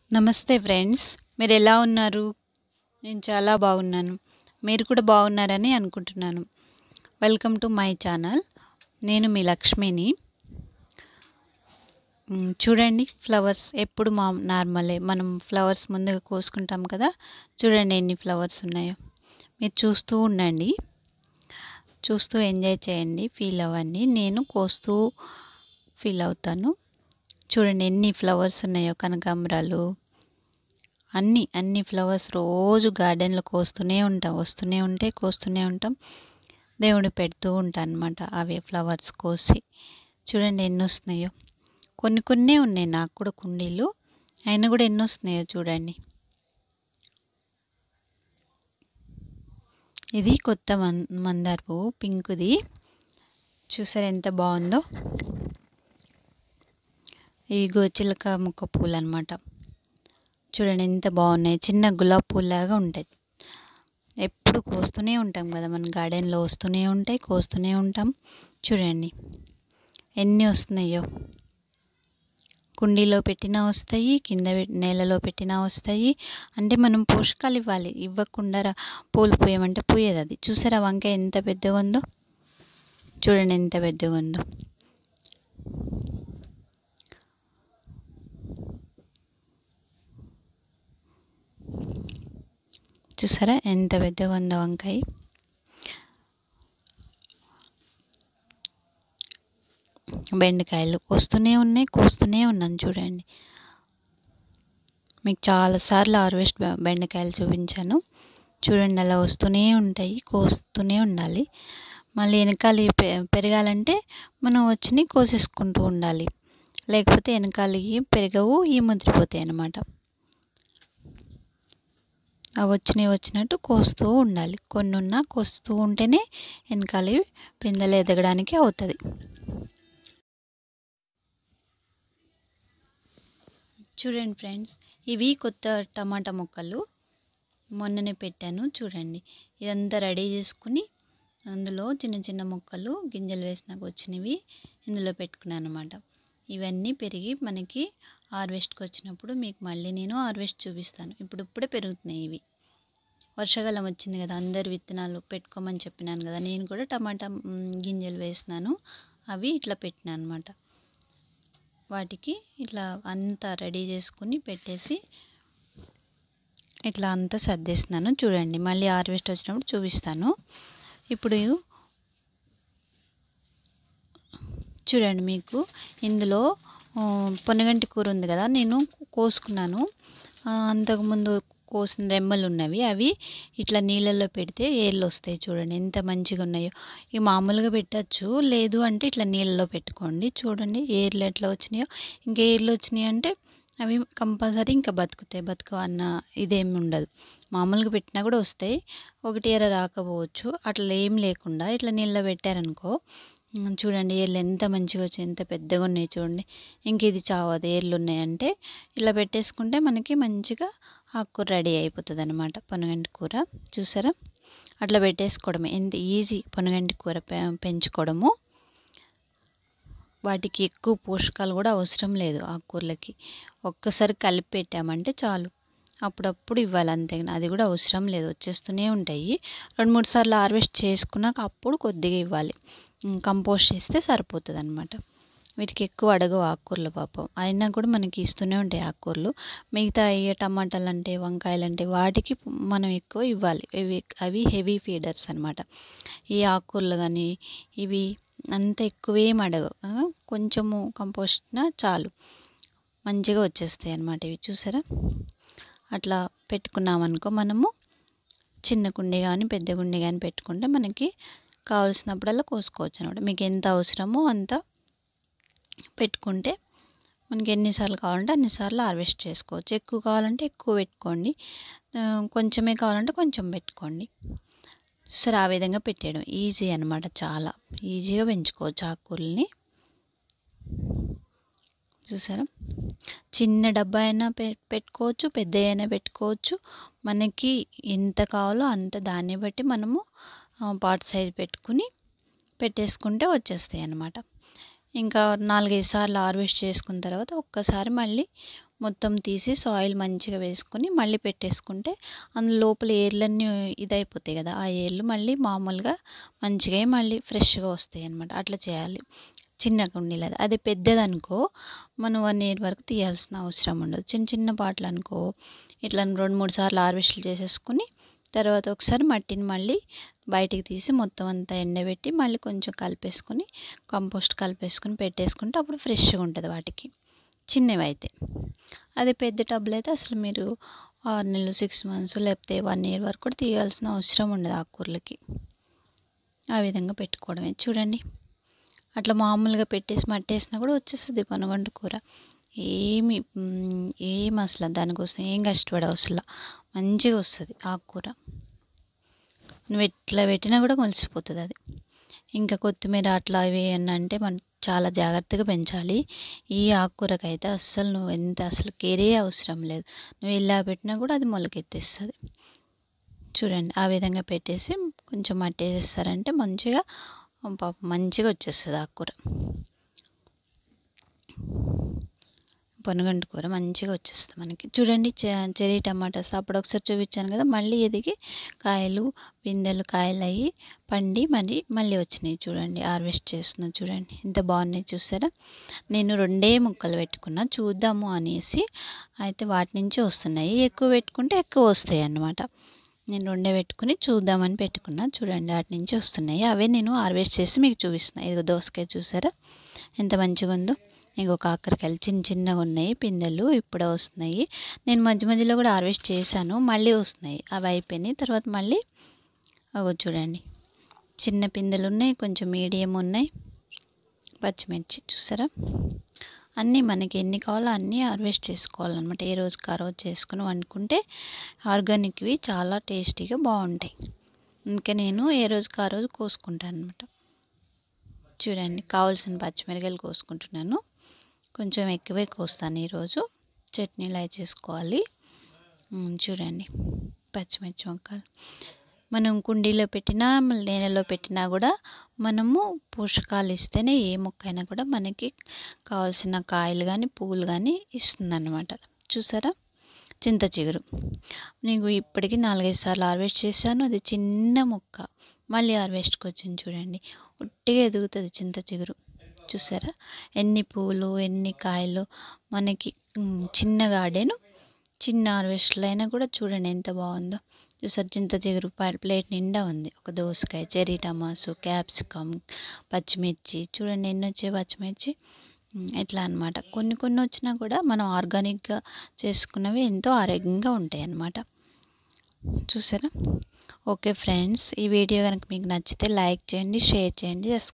నమస్తే ఫ్రెండ్స్ మీరు ఎలా ఉన్నారు నేను చాలా బాగున్నాను మీరు కూడా బాగున్నారని అనుకుంటున్నాను వెల్కమ్ టు మై ఛానల్ నేను మీ లక్ష్మిని మ్, చూడండి ఫ్లవర్స్ ఎప్పుడు మా నార్మలే మనం ఫ్లవర్స్ ముందుగా కోసుకుంటాం కదా చూడండి ఎన్ని ఫ్లవర్స్ ఉన్నాయో మీరు చూస్తూ ఉండండి చూస్తూ ఎంజాయ్ చేయండి ఫీల్ అవ్వండి నేను కోస్తూ ఫీల్ అవుతాను చూడండి ఎన్ని ఫ్లవర్స్ ఉన్నాయో కనకాంబరాలు అన్ని అన్ని ఫ్లవర్స్ రోజు గార్డెన్లో కోస్తూనే ఉంటాం వస్తూనే ఉంటాయి కోస్తూనే ఉంటాం దేవుడు పెడుతూ ఉంటాను అనమాట అవి ఫ్లవర్స్ కోసి చూడండి ఎన్ని వస్తున్నాయో కొన్ని కొన్ని ఉన్నాయి నాకు కూడా కుండీలు అయినా కూడా ఎన్ని వస్తున్నాయో చూడండి ఇది కొత్త మన్ మందార పువ్వు పింక్ది చూసారు ఎంత బాగుందో ఇవి గోచిలక ముక్క పూలు అనమాట చూడండి ఎంత బాగున్నాయి చిన్న గులాబీ పూలాగా ఉంటాయి ఎప్పుడు కోస్తూనే ఉంటాం కదా మన గార్డెన్లో వస్తూనే ఉంటాయి కోస్తూనే ఉంటాం చూడండి ఎన్ని వస్తున్నాయో కుండీలో పెట్టినా వస్తాయి కింద పెట్- నేలలో పెట్టినా వస్తాయి అంటే మనం పోషకాలు ఇవ్వాలి ఇవ్వకుండా రా- పూలు పూయమంటే పూయదు అది చూసారా వంకాయ ఎంత పెద్దగా ఉందో చూడండి ఎంత పెద్దగా ఉందో చూసారా ఎంత పెద్దగా ఉందో వంకాయ బెండకాయలు వస్తూనే ఉన్నాయి కోస్తూనే ఉన్నాను చూడండి మీకు చాలాసార్లు హార్వెస్ట్ బె- బెండకాయలు చూపించాను చూడండి అలా వస్తూనే ఉంటాయి కోస్తూనే ఉండాలి మళ్ళీ వెనకాల ఇవి పె పెరగాలంటే మనం వచ్చి కోసేసుకుంటూ ఉండాలి లేకపోతే వెనకాల ఇవి పెరగవు ఈ ముద్రిపోతాయి అన్నమాట అవి వచ్చినవి వచ్చినట్టు కోస్తూ ఉండాలి కొన్ని ఉన్నా కోస్తూ ఉంటేనే వెనకాల ఇవి పిందెలు ఎదగడానికి అవుతుంది చూడండి ఫ్రెండ్స్ ఇవి కొత్త టమాటా మొక్కలు మొన్ననే పెట్టాను చూడండి ఇదంతా రెడీ చేసుకుని అందులో చిన్న చిన్న మొక్కలు గింజలు వేసినాక వచ్చినవి ఇందులో పెట్టుకున్నాను అనమాట ఇవన్నీ పెరిగి మనకి హార్వెస్ట్కి వచ్చినప్పుడు మీకు మళ్ళీ నేను హార్వెస్ట్ చూపిస్తాను ఇప్పుడు ఇప్పుడే పెరుగుతున్నాయి ఇవి వర్షాకాలం వచ్చింది కదా అందరు విత్తనాలు పెట్టుకోమని చెప్పినాను కదా నేను కూడా టమాటా మ్, గింజలు వేసినాను అవి ఇట్లా పెట్టినాను అనమాట వాటికి ఇట్లా అంతా రెడీ చేసుకుని పెట్టేసి ఇట్లా అంతా సర్దేస్తున్నాను చూడండి మళ్ళీ హార్వెస్ట్ వచ్చినప్పుడు చూపిస్తాను ఇప్పుడు చూడండి మీకు ఇందులో ఆ, పొనగంటి కూర ఉంది కదా నేను కోసుకున్నాను ఆ, అంతకుముందు కోసిన రెమ్మలు ఉన్నవి అవి ఇట్లా నీళ్ళల్లో పెడితే ఏర్లు వస్తాయి చూడండి ఎంత మంచిగా ఉన్నాయో ఇవి మామూలుగా పెట్టచ్చు లేదు అంటే ఇట్లా నీళ్ళలో పెట్టుకోండి చూడండి ఏర్లు ఎట్లా వచ్చినాయో ఇంకా ఏర్లు వచ్చినాయి అంటే అవి కంపల్సరీ ఇంకా బతుకుతాయి బతుకవు అన్న ఇదేమి ఉండదు మామూలుగా పెట్టినా కూడా వస్తాయి ఒకటి ఎర రాకపోవచ్చు అట్లా ఏం లేకుండా ఇట్లా నీళ్ళలో పెట్టారనుకో ఉమ్, చూడండి ఏర్లు ఎంత మంచిగా వచ్చాయి ఎంత పెద్దగా ఉన్నాయి చూడండి ఇంక ఇది చావదు ఏర్లు ఉన్నాయంటే ఇలా పెట్టేసుకుంటే మనకి మంచిగా ఆకుకూర రెడీ అయిపోతుంది అనమాట పొనగంటి కూర చూసారా అట్లా పెట్టేసుకోవడమే ఎంత ఈజీ పొనగంటి కూర పె- పెంచుకోవడము వాటికి ఎక్కువ పోషకాలు కూడా అవసరం లేదు ఆకుకూరలకి ఒక్కసారి కలిపి పెట్టామంటే చాలు అప్పుడప్పుడు ఇవ్వాలి అంతే అది కూడా అవసరం లేదు వచ్చేస్తూనే ఉంటాయి రెండు మూడు సార్లు హార్వెస్ట్ చేసుకున్నాక అప్పుడు కొద్దిగా ఇవ్వాలి ఉమ్, కంపోస్ట్ చేస్తే సరిపోతుంది అనమాట వీటికి ఎక్కువ అడగవు ఆకుకూరలు పాపం అయినా కూడా మనకి ఇస్తూనే ఉంటాయి ఆకుకూరలు మిగతా అయ్యే టమాటాలు అంటే వంకాయలు అంటే వాటికి మనం ఎక్కువ ఇవ్వాలి ఇవి అవి హెవీ ఫీడర్స్ అనమాట ఈ ఆకుకూరలు కానీ ఇవి అంత ఎక్కువేం అడగవు ఆ, కొంచెము కంపోస్ట్ చాలు మంచిగా వచ్చేస్తాయి అన్నమాట ఇవి చూసారా అట్లా పెట్టుకున్నామనుకో మనము చిన్న కుండి కానీ పెద్ద కుండి కానీ పెట్టుకుంటే మనకి కావాల్సినప్పుడల్లా కోసుకోవచ్చు అనమాట మీకు ఎంత అవసరమో అంత పెట్టుకుంటే మనకి ఎన్నిసార్లు కావాలంటే అన్నిసార్లు హార్వెస్ట్ చేసుకోవచ్చు ఎక్కువ కావాలంటే ఎక్కువ పెట్టుకోండి ఆ, కొంచెమే కావాలంటే కొంచెం పెట్టుకోండి సరే ఆ విధంగా పెట్టేయడం ఈజీ అనమాట చాలా ఈజీగా పెంచుకోవచ్చు ఆకుకూరల్ని చూసారా చిన్న డబ్బా అయినా పె పెట్టుకోవచ్చు పెద్ద అయినా పెట్టుకోవచ్చు మనకి ఎంత కావాలో అంత దాన్ని బట్టి మనము పాట్ సైజ్ పెట్టుకుని పెట్టేసుకుంటే వచ్చేస్తాయి అన్నమాట ఇంకా నాలుగైదు సార్లు హార్వెస్ట్ చేసుకున్న తర్వాత ఒక్కసారి మళ్ళీ మొత్తం తీసి సాయిల్ మంచిగా వేసుకొని మళ్ళీ పెట్టేసుకుంటే అందులో లోపల ఏర్లన్నీ ఇదైపోతాయి కదా ఆ ఏర్లు మళ్ళీ మామూలుగా మంచిగా మళ్ళీ ఫ్రెష్గా వస్తాయి అనమాట అట్లా చేయాలి చిన్న కుండీలు అది అదే పెద్దదనుకో మనం వన్ ఇయర్ వరకు తీయాల్సిన అవసరం ఉండదు చిన్న చిన్న పాటలు అనుకో ఇట్లా రెండు మూడు సార్లు హార్వెస్ట్లు చేసేసుకుని తర్వాత ఒకసారి మట్టిని మళ్ళీ బయటికి తీసి మొత్తం అంతా ఎండబెట్టి మళ్ళీ కొంచెం కలిపేసుకొని కంపోస్ట్ కలిపేసుకొని పెట్టేసుకుంటే అప్పుడు ఫ్రెష్గా ఉంటుంది వాటికి చిన్నవి అయితే అదే పెద్ద టబ్బులు అయితే అసలు మీరు ఆరు నెలలు సిక్స్ మంత్స్ లేకపోతే వన్ ఇయర్ వరకు కూడా తీయాల్సిన అవసరం ఉండదు ఆకుకూరలకి ఆ విధంగా పెట్టుకోవడమే చూడండి అట్లా మామూలుగా పెట్టేసి మట్టేసినా కూడా వచ్చేస్తుంది పనుగంట కూర ఏమి ఏం అసలు దానికోసం ఏం కష్టపడ అసలు మంచిగా వస్తుంది ఆకుకూర నువ్వు ఎట్లా పెట్టినా కూడా మొలిసిపోతుంది అది ఇంకా కొత్తిమీర అట్లా అవి అంటే మనం చాలా జాగ్రత్తగా పెంచాలి ఈ ఆకుకూరకైతే అస్సలు నువ్వు ఎంత అసలు కేరే అవసరం లేదు నువ్వు ఇలా పెట్టినా కూడా అది మొలకెత్తేస్తుంది చూడండి ఆ విధంగా పెట్టేసి కొంచెం మట్టి వేసేస్తారంటే మంచిగా మంచిగా వచ్చేస్తుంది ఆకుకూర పొనగంటి కూర మంచిగా వచ్చేస్తుంది మనకి చూడండి చెరీ టమాటాస్ అప్పుడు ఒకసారి చూపించాను కదా మళ్ళీ ఎదిగి కాయలు పిందెలు కాయలు అయ్యి పండి మళ్ళీ మళ్ళీ వచ్చినాయి చూడండి హార్వెస్ట్ చేస్తున్నా చూడండి ఎంత బాగున్నాయి చూసారా నేను రెండే ముక్కలు పెట్టుకున్నా చూద్దాము అనేసి అయితే వాటి నుంచి వస్తున్నాయి ఎక్కువ పెట్టుకుంటే ఎక్కువ వస్తాయి అన్నమాట నేను రెండే పెట్టుకుని చూద్దామని పెట్టుకున్నా చూడండి వాటి నుంచి వస్తున్నాయి అవే నేను హార్వెస్ట్ చేసి మీకు చూపిస్తున్నాను ఇదిగో దోసకాయ చూసారా ఎంత మంచిగా ఉందో ఇంకో కాకరకాయలు చిన్న చిన్నగా ఉన్నాయి పిందెలు ఇప్పుడే వస్తున్నాయి నేను మధ్య మధ్యలో కూడా హార్వెస్ట్ చేశాను మళ్ళీ వస్తున్నాయి అవి అయిపోయినాయి తర్వాత మళ్ళీ అవి చూడండి చిన్న పిందెలు ఉన్నాయి కొంచెం మీడియం ఉన్నాయి పచ్చిమిర్చి చూసారా అన్నీ మనకి ఎన్ని కావాలో అన్నీ హార్వెస్ట్ చేసుకోవాలన్నమాట ఏ రోజుకి ఆ రోజు చేసుకుని వండుకుంటే ఆర్గానిక్వి చాలా టేస్టీగా బాగుంటాయి ఇంకా నేను ఏ రోజుకి ఆ రోజు కోసుకుంటాను అనమాట చూడండి కావాల్సిన పచ్చిమిరకాయలు కోసుకుంటున్నాను కొంచెం ఎక్కువే కోస్తాను ఈరోజు చట్నీలు అవి చేసుకోవాలి చూడండి పచ్చిమిర్చి మొక్కలు మనం కుండీలో పెట్టినా నేలలో పెట్టినా కూడా మనము పోషకాలు ఇస్తేనే ఏ మొక్క అయినా కూడా మనకి కావాల్సిన కాయలు కానీ పువ్వులు కానీ ఇస్తుందన్నమాట చూసారా చింత చిగురు నీకు ఇప్పటికీ నాలుగైదు సార్లు హార్వెస్ట్ చేశాను అది చిన్న మొక్క మళ్ళీ హార్వెస్ట్కి వచ్చింది చూడండి ఉట్టిగా ఎదుగుతుంది చింత చిగురు చూసారా ఎన్ని పువ్వులు ఎన్ని కాయలు మనకి చిన్న గార్డెన్ చిన్న హార్వెస్ట్లో అయినా కూడా చూడండి ఎంత బాగుందో చూసారు చింత చిగురు ప్లేట్ నిండా ఉంది ఒక దోసకాయ చెరీ టమాసు క్యాప్సికమ్ పచ్చిమిర్చి చూడండి ఎన్ని వచ్చాయి పచ్చిమిర్చి ఎట్లా అనమాట కొన్ని కొన్ని వచ్చినా కూడా మనం ఆర్గానిక్గా చేసుకున్నవి ఎంతో ఆరోగ్యంగా ఉంటాయి అన్నమాట చూసారా ఓకే ఫ్రెండ్స్ ఈ వీడియో కనుక మీకు నచ్చితే లైక్ చేయండి షేర్ చేయండి